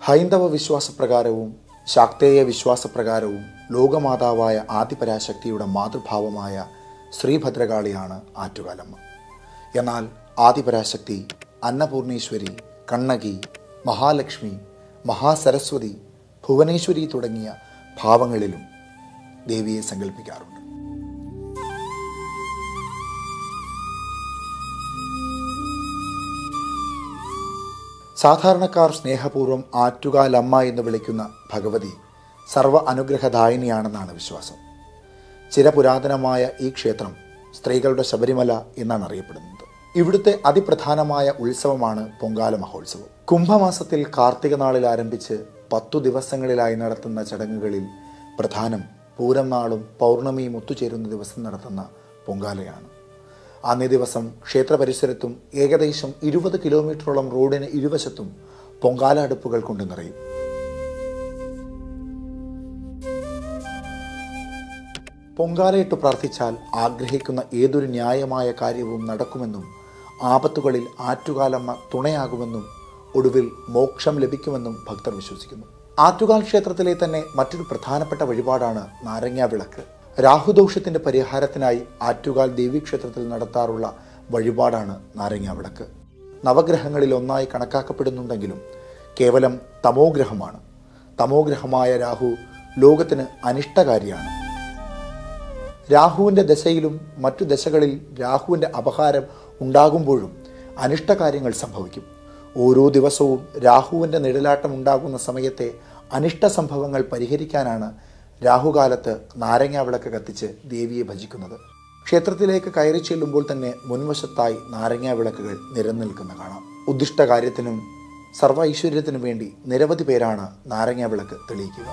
ഹൈന്ദവ വിശ്വാസപ്രകാരവും ശാക്തേയ വിശ്വാസപ്രകാരവും ലോകമാതാവായ ആദിപരാശക്തിയുടെ മാതൃഭാവമായ ശ്രീഭദ്രകാളിയാണ് ആറ്റുകാലമ്മ എന്നാൽ ആദിപരാശക്തി അന്നപൂർണേശ്വരി കണ്ണകി മഹാലക്ഷ്മി മഹാസരസ്വതി ഭുവനേശ്വരി തുടങ്ങിയ ഭാവങ്ങളിലും ദേവിയെ സങ്കല്പിക്കാറുണ്ട് സാധാരണക്കാർ സ്നേഹപൂർവ്വം ആറ്റുകാലമ്മ എന്ന് വിളിക്കുന്ന ഭഗവതി സർവ അനുഗ്രഹദായിനിയാണെന്നാണ് വിശ്വാസം ചിരപുരാതനമായ ഈ ക്ഷേത്രം സ്ത്രീകളുടെ ശബരിമല എന്നാണ് അറിയപ്പെടുന്നത് ഇവിടുത്തെ അതിപ്രധാനമായ ഉത്സവമാണ് പൊങ്കാല മഹോത്സവം കുംഭമാസത്തിൽ കാർത്തിക നാളിൽ ആരംഭിച്ച് പത്തു ദിവസങ്ങളിലായി നടത്തുന്ന ചടങ്ങുകളിൽ പ്രധാനം പൂരം നാളും പൗർണമിയും ഒത്തുചേരുന്ന ദിവസം നടത്തുന്ന പൊങ്കാലയാണ് അന്നേ ദിവസം ക്ഷേത്ര പരിസരത്തും ഏകദേശം ഇരുപത് കിലോമീറ്ററോളം റോഡിന് ഇരുവശത്തും പൊങ്കാല അടുപ്പുകൾ കൊണ്ട് നിറയും പൊങ്കാലയിട്ട് പ്രാർത്ഥിച്ചാൽ ആഗ്രഹിക്കുന്ന ഏതൊരു ന്യായമായ കാര്യവും നടക്കുമെന്നും ആപത്തുകളിൽ ആറ്റുകാലമ്മ തുണയാകുമെന്നും ഒടുവിൽ മോക്ഷം ലഭിക്കുമെന്നും ഭക്തർ വിശ്വസിക്കുന്നു ആറ്റുകാൽ ക്ഷേത്രത്തിലെ തന്നെ മറ്റൊരു പ്രധാനപ്പെട്ട വഴിപാടാണ് നാരങ്ങാ വിളക്ക് രാഹുദോഷത്തിന്റെ പരിഹാരത്തിനായി ആറ്റുകാൽ ദേവീക്ഷേത്രത്തിൽ നടത്താറുള്ള വഴിപാടാണ് നാരങ്ങാ വിളക്ക് നവഗ്രഹങ്ങളിൽ ഒന്നായി കണക്കാക്കപ്പെടുന്നുണ്ടെങ്കിലും കേവലം തമോഗ്രഹമാണ് തമോഗ്രഹമായ രാഹു ലോകത്തിന് അനിഷ്ടകാരിയാണ് രാഹുവിൻ്റെ ദശയിലും മറ്റു ദശകളിൽ രാഹുവിൻ്റെ അപഹാരം ഉണ്ടാകുമ്പോഴും അനിഷ്ടകാര്യങ്ങൾ സംഭവിക്കും ഓരോ ദിവസവും രാഹുവിൻ്റെ നിഴലാട്ടം ഉണ്ടാകുന്ന സമയത്തെ അനിഷ്ട സംഭവങ്ങൾ പരിഹരിക്കാനാണ് രാഹുകാലത്ത് നാരങ്ങാ വിളക്ക് കത്തിച്ച് ദേവിയെ ഭജിക്കുന്നത് ക്ഷേത്രത്തിലേക്ക് കയറി ചെല്ലുമ്പോൾ തന്നെ മുൻവശത്തായി നാരങ്ങാ വിളക്കുകൾ നിരനിൽക്കുന്ന കാണാം ഉദ്ദിഷ്ട കാര്യത്തിനും സർവ ഐശ്വര്യത്തിനും വേണ്ടി നിരവധി പേരാണ് നാരങ്ങാ വിളക്ക് തെളിയിക്കുക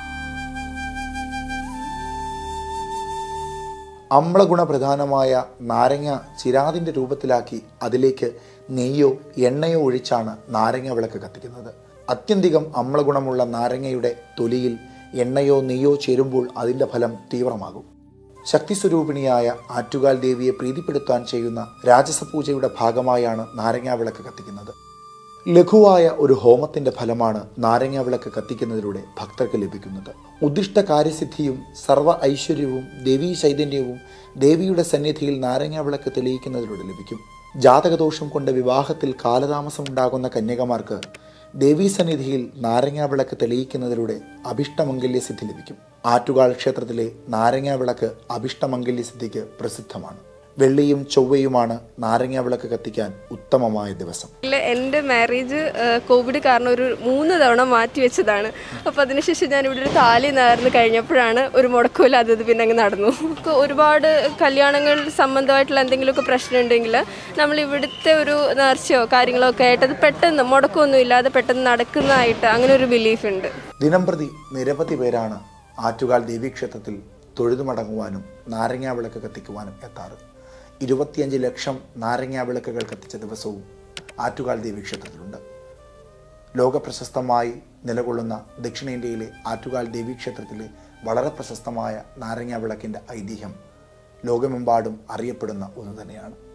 അമ്ലഗുണപ്രധാനമായ നാരങ്ങ ചിരാതിൻ്റെ രൂപത്തിലാക്കി അതിലേക്ക് നെയ്യോ എണ്ണയോ ഒഴിച്ചാണ് നാരങ്ങ വിളക്ക് കത്തിക്കുന്നത് അത്യന്തികം അമ്ലഗുണമുള്ള നാരങ്ങയുടെ തൊലിയിൽ എണ്ണയോ നെയ്യോ ചേരുമ്പോൾ അതിൻ്റെ ഫലം തീവ്രമാകും ശക്തിസ്വരൂപിണിയായ ആറ്റുകാൽ ദേവിയെ പ്രീതിപ്പെടുത്താൻ ചെയ്യുന്ന രാജസപൂജയുടെ ഭാഗമായാണ് നാരങ്ങാ വിളക്ക് കത്തിക്കുന്നത് ലഘുവായ ഒരു ഹോമത്തിന്റെ ഫലമാണ് നാരങ്ങ വിളക്ക് കത്തിക്കുന്നതിലൂടെ ഭക്തർക്ക് ലഭിക്കുന്നത് ഉദ്ദിഷ്ട കാര്യസിദ്ധിയും സർവ ഐശ്വര്യവും ദേവീ ചൈതന്യവും ദേവിയുടെ സന്നിധിയിൽ നാരങ്ങ വിളക്ക് തെളിയിക്കുന്നതിലൂടെ ലഭിക്കും ജാതകദോഷം കൊണ്ട് വിവാഹത്തിൽ കാലതാമസം ഉണ്ടാകുന്ന കന്യകമാർക്ക് ദേവീ സന്നിധിയിൽ നാരങ്ങാ വിളക്ക് തെളിയിക്കുന്നതിലൂടെ അഭിഷ്ടമംഗല്യ സിദ്ധി ലഭിക്കും ആറ്റുകാൽ ക്ഷേത്രത്തിലെ നാരങ്ങാ വിളക്ക് അഭിഷ്ടമംഗല്യ സിദ്ധിക്ക് പ്രസിദ്ധമാണ് വെള്ളിയും ചൊവ്വയുമാണ് നാരങ്ങാ വിളക്ക് കത്തിക്കാൻ ഉത്തമമായ ദിവസം ഇല്ല, എൻ്റെ മാരേജ് കോവിഡ് കാരണം ഒരു മൂന്ന് തവണ മാറ്റി വെച്ചതാണ് അപ്പോൾ അതിനുശേഷം ഞാൻ ഇവിടെ ഒരു താലി നേർന്ന് കഴിഞ്ഞപ്പോഴാണ് ഒരു മുടക്കമില്ലാതെ അത് പിന്നെ അങ്ങ് നടന്നു നമുക്ക് ഒരുപാട് കല്യാണങ്ങൾ സംബന്ധമായിട്ടുള്ള എന്തെങ്കിലുമൊക്കെ പ്രശ്നം ഉണ്ടെങ്കിൽ നമ്മൾ ഇവിടുത്തെ ഒരു നേർച്ചയോ കാര്യങ്ങളോ ഒക്കെ ആയിട്ട് അത് പെട്ടെന്ന് മുടക്കമൊന്നും ഇല്ലാതെ പെട്ടെന്ന് നടക്കുന്നതായിട്ട് അങ്ങനെ ഒരു ബിലീഫ് ഉണ്ട് ദിനംപ്രതി നിരവധി പേരാണ് ആറ്റുകാൽ ദേവീക്ഷേത്രത്തിൽ തൊഴുതുമടങ്ങുവാനും നാരങ്ങാ വിളക്ക് കത്തിക്കുവാനും എത്താറ് ഇരുപത്തിയഞ്ച് ലക്ഷം നാരങ്ങാ വിളക്കുകൾ കത്തിച്ച ദിവസവും ആറ്റുകാൽ ദേവീക്ഷേത്രത്തിലുണ്ട് ലോകപ്രശസ്തമായി നിലകൊള്ളുന്ന ദക്ഷിണേന്ത്യയിലെ ആറ്റുകാൽ ദേവീക്ഷേത്രത്തിലെ വളരെ പ്രശസ്തമായ നാരങ്ങാ വിളക്കിൻ്റെ ഐതിഹ്യം ലോകമെമ്പാടും അറിയപ്പെടുന്ന ഒന്ന് തന്നെയാണ്